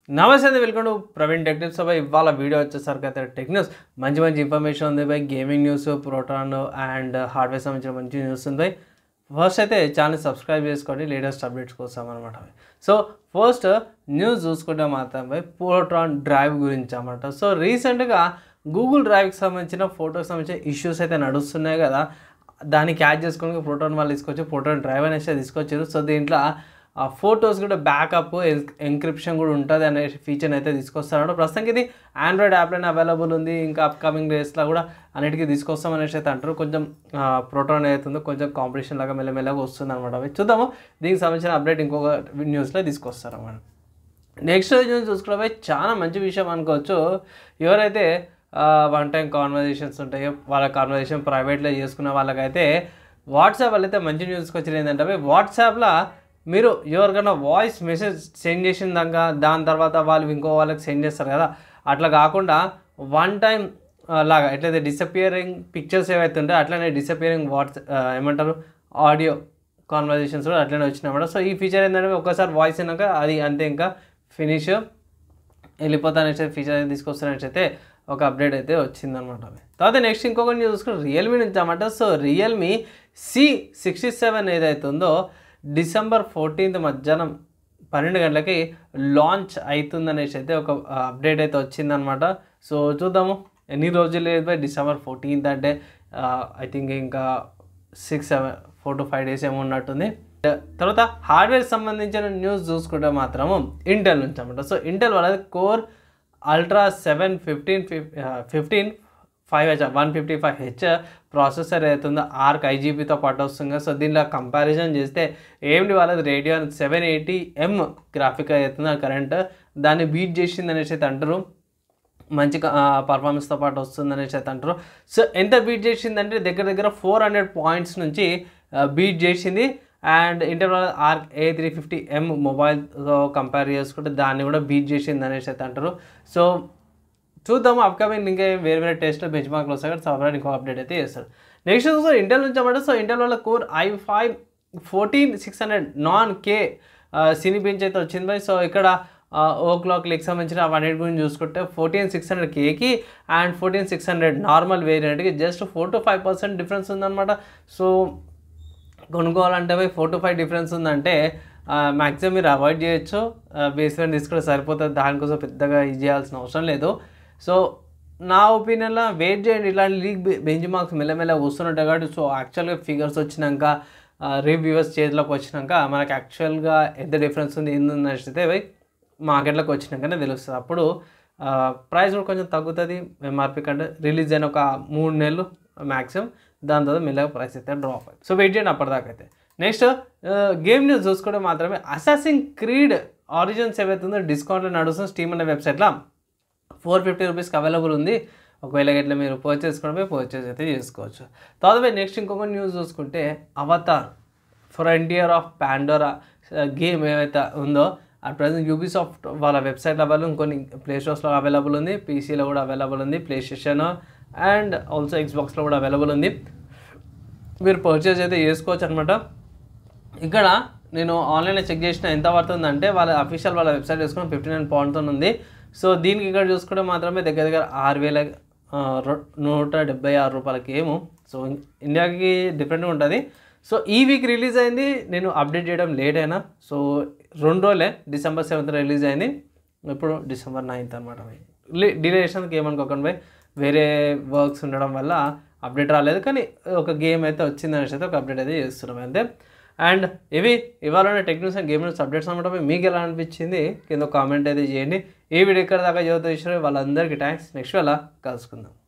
నమస్తే అండి welcome to Praveen tech news by ఇవాళ వీడియో వచ్చేసరికి అయితే టెక్ న్యూస్ మంచి మంచి ఇన్ఫర్మేషన్ ఉంది by gaming news proton and hardware సంబంధించిన మంచి న్యూస్ ఉంది బై ఫస్ట్ అయితే ఛానల్ సబ్స్క్రైబ్ చేసుకోండి లేటెస్ట్ అప్డేట్స్ కోసం అనమాట సో ఫస్ట్ న్యూస్ చూసుకుంటే మాత్రం బై ప్రోటాన్ డ్రైవ్ గురించి అనమాట సో రీసెంట్గా గూగుల్ డ్రైవ్కి సంబంధించిన ఫోటోకి సంబంధించిన ఇష్యూస్ అయితే నడుస్తున్నాయి కదా దాన్ని క్యాచ్ చేసుకొని ప్రోటాన్ వాళ్ళు తీసుకొచ్చి ప్రోటాన్ డ్రైవ్ అనేసి తీసుకొచ్చారు సో దీంట్లో ఆ ఫొటోస్ కూడా బ్యాకప్ ఎంక్రిప్షన్ కూడా ఉంటుంది అనే ఫీచర్ అయితే తీసుకొస్తాడు ప్రస్తుతానికి ఇది ఆండ్రాయిడ్ యాప్లోనే అవైలబుల్ ఉంది ఇంకా అప్కమింగ్ డేస్లో కూడా అన్నిటికీ తీసుకొస్తాం అనేసి అయితే అంటారు కొంచెం ప్రోటాన్ అవుతుందో కొంచెం కాంపిటీషన్ లాగా మెల్లమెల్లగా వస్తుంది అనమాట అవి చూద్దాము దీనికి సంబంధించిన అప్డేట్ ఇంకొక న్యూస్లో తీసుకొస్తారు అన్నమాట నెక్స్ట్ న్యూస్ చూసుకుంటే చాలా మంచి విషయం అనుకోవచ్చు ఎవరైతే వన్ టైం కాన్వర్జేషన్స్ ఉంటాయో వాళ్ళ కాన్వర్జేషన్ ప్రైవేట్లో చేసుకున్న వాళ్ళకైతే వాట్సాప్ వాళ్ళైతే మంచి న్యూస్కి వచ్చింది ఏంటంటే వాట్సాప్లో మీరు ఎవరికైనా వాయిస్ మెసేజ్ సెండ్ చేసిన దాకా దాని తర్వాత వాళ్ళు ఇంకో వాళ్ళకి సెండ్ చేస్తారు కదా అట్లా కాకుండా వన్ టైం లాగా ఎట్లయితే డిసపియరింగ్ పిక్చర్స్ ఏవైతే ఉంటాయో అట్లనే డిసపియరింగ్ వాట్స్ ఏమంటారు ఆడియో కాన్వర్జేషన్స్ కూడా అట్లనే వచ్చినాయి సో ఈ ఫీచర్ ఏంటంటే ఒకసారి వాయిస్ అయినాక అది అంతే ఇంకా ఫినిష్ వెళ్ళిపోతానైతే ఫీచర్ తీసుకొస్తానైతే అయితే ఒక అప్డేట్ అయితే వచ్చిందనమాట తర్వాత నెక్స్ట్ ఇంకొక న్యూస్ చూసుకుని రియల్మీ నుంచి అన్నమాట so Realme C sixty seven ఏదైతే ఉందో డిసెంబర్ ఫోర్టీన్త్ మధ్యాహ్నం పన్నెండు గంటలకి లాంచ్ అవుతుందనేసి అయితే ఒక అప్డేట్ అయితే వచ్చిందనమాట సో చూద్దాము ఎన్ని రోజులు లేదు బై డిసెంబర్ ఫోర్టీన్త్ అంటే ఐ థింక్ ఇంకా six seven four to five days ఏమో ఉన్నట్టుంది తర్వాత హార్డ్వేర్ సంబంధించిన న్యూస్ చూసుకుంటే మాత్రము ఇంటెల్ నుంచి అనమాట సో ఇంటెల్ వాళ్ళది core ultra seven fifteen fifteen five H one fifty five H processor అవుతుందో ఆర్క్ ఐజీబీతో పాటు వస్తుంది సో దీనిలో కంపారిజన్ చేస్తే ఏమిటి వాళ్ళది Radeon seven eighty M graphic అవుతుంది కరెంట్ దాన్ని బీట్ చేసింది అనేసి అయితే అంటారు మంచి పర్ఫార్మెన్స్తో పాటు వస్తుంది అనేసి అయితే అంటారు సో ఎంత బీట్ చేసిందంటే దగ్గర దగ్గర ఫోర్ హండ్రెడ్ పాయింట్స్ నుంచి బీట్ చేసింది and interval R A three fifty M మొబైల్తో కంపేర్ చేసుకుంటే దాన్ని కూడా బీట్ చేసింది అనేసి అయితే అంటారు సో చూద్దాము అప్కమింగ్ ఇంకా వేరే వేరే టెస్ట్లో బెంచ్ మార్క్లు వస్తాయి కదా సపరేట్ ఇంకో అప్డేట్ అయితే చేస్తాడు నెక్స్ట్ చూస్తే ఇంటెల్ నుంచి అన్నమాట సో ఇంటెల్ వల్ల core I five fourteen six hundred non K Cinebench అయితే వచ్చింది బై సో ఇక్కడ ఓ క్లాక్ లెక్ సంబంధించిన వన్ఎయిట్ గురించి చూసుకుంటే ఫోర్టీన్ సిక్స్ హండ్రెడ్ కేకి and fourteen six hundred normal వేరియంట్కి just four to five percent difference ఉందన్నమాట సో కొనుక్కోవాలంటే పోయి ఫోర్ టు ఫైవ్ డిఫరెన్స్ ఉందంటే మ్యాక్సిమం మీరు అవాయిడ్ చేయొచ్చు బేస్మెంట్ తీసుకుంటే సరిపోతుంది దానికోసం పెద్దగా ఇది చేయాల్సిన అవసరం లేదు సో నా ఒపీనియన్లో వెయిట్ చేయండి ఇలాంటి లీగ్ బెంచ్ మార్క్స్ మెల్లమెల్ల వస్తుంటాయి కాబట్టి సో యాక్చువల్గా ఫిగర్స్ వచ్చినాక రివ్యూవర్స్ చేతిలోకి వచ్చినాక మనకు యాక్చువల్గా ఎంత డిఫరెన్స్ ఉంది ఏంది నచ్చితే పోయి మార్కెట్లోకి వచ్చినాకనే తెలుస్తుంది అప్పుడు ప్రైస్ కూడా కొంచెం తగ్గుతుంది ఎంఆర్పి కంటే రిలీజ్ అయిన ఒక మూడు నెలలు మ్యాక్సిమం దాని తర్వాత మెల్లగా ప్రైస్ అయితే డ్రాప్ అవుతుంది సో వెయిట్ చేయండి అప్పటిదాకా అయితే నెక్స్ట్ గేమ్ న్యూస్ చూసుకుంటే మాత్రమే అసాసింగ్ క్రీడ్ ఆరిజిన్స్ ఏవైతే ఉందో డిస్కౌంట్లో నడుస్తుంది స్టీమ్ అనే వెబ్సైట్లో ఫోర్ ఫిఫ్టీ రూపీస్కి అవైలబుల్ ఉంది ఒకవేళ ఇట్లా మీరు పర్చేస్ చేసుకోవడమే పర్చేస్ అయితే చేసుకోవచ్చు తర్వాత నెక్స్ట్ ఇంకొక న్యూస్ చూసుకుంటే avatar frontier of Pandora game ఏవైతే ఉందో అట్ ప్రజెంట్ యూబీసాఫ్ట్ వాళ్ళ వెబ్సైట్లో అవైలబుల్ ఇంకొన్ని ప్లే స్టోర్స్లో అవైలబుల్ ఉంది పీసీలో కూడా అవైలబుల్ ఉంది ప్లే స్టేషన్ అండ్ ఆల్సో ఎక్స్బాక్స్లో కూడా అవైలబుల్ ఉంది మీరు పర్చేస్ అయితే చేసుకోవచ్చు అనమాట ఇక్కడ నేను ఆన్లైన్లో చెక్ చేసిన ఎంత పడుతుందంటే వాళ్ళ అఫీషియల్ వాళ్ళ వెబ్సైట్ వేసుకుని ఫిఫ్టీ నైన్ పాయింట్తో ఉంది సో దీనికి ఇక్కడ చూసుకుంటే మాత్రమే దగ్గర దగ్గర ఆరు వేల నూట డెబ్బై ఆరు రూపాయలకి ఏమో సో ఇండియాకి డిఫరెంట్గా ఉంటుంది సో ఈ వీక్ రిలీజ్ అయింది నేను అప్డేట్ చేయడం లేట్ అయినా సో రెండు రోజులే డిసెంబర్ సెవెంత్ రిలీజ్ అయింది ఇప్పుడు డిసెంబర్ నైన్త్ అనమాట డిలే చేసినందుకు ఏమనుకోకండి పోయి వేరే వర్క్స్ ఉండడం వల్ల అప్డేట్ రాలేదు కానీ ఒక గేమ్ అయితే వచ్చింది అనేసి అయితే ఒక అప్డేట్ అయితే చేస్తున్నాం అంతే అండ్ ఇవి ఇవాళ techniques and game news updates అనమాట మీకు ఎలా అనిపించింది కింద కామెంట్ అయితే చేయండి ఈ వీడియో ఇక్కడ దాకా యువత ఇచ్చారు వాళ్ళందరికీ థ్యాంక్స్ నెక్స్ట్ వేళ కలుసుకుందాం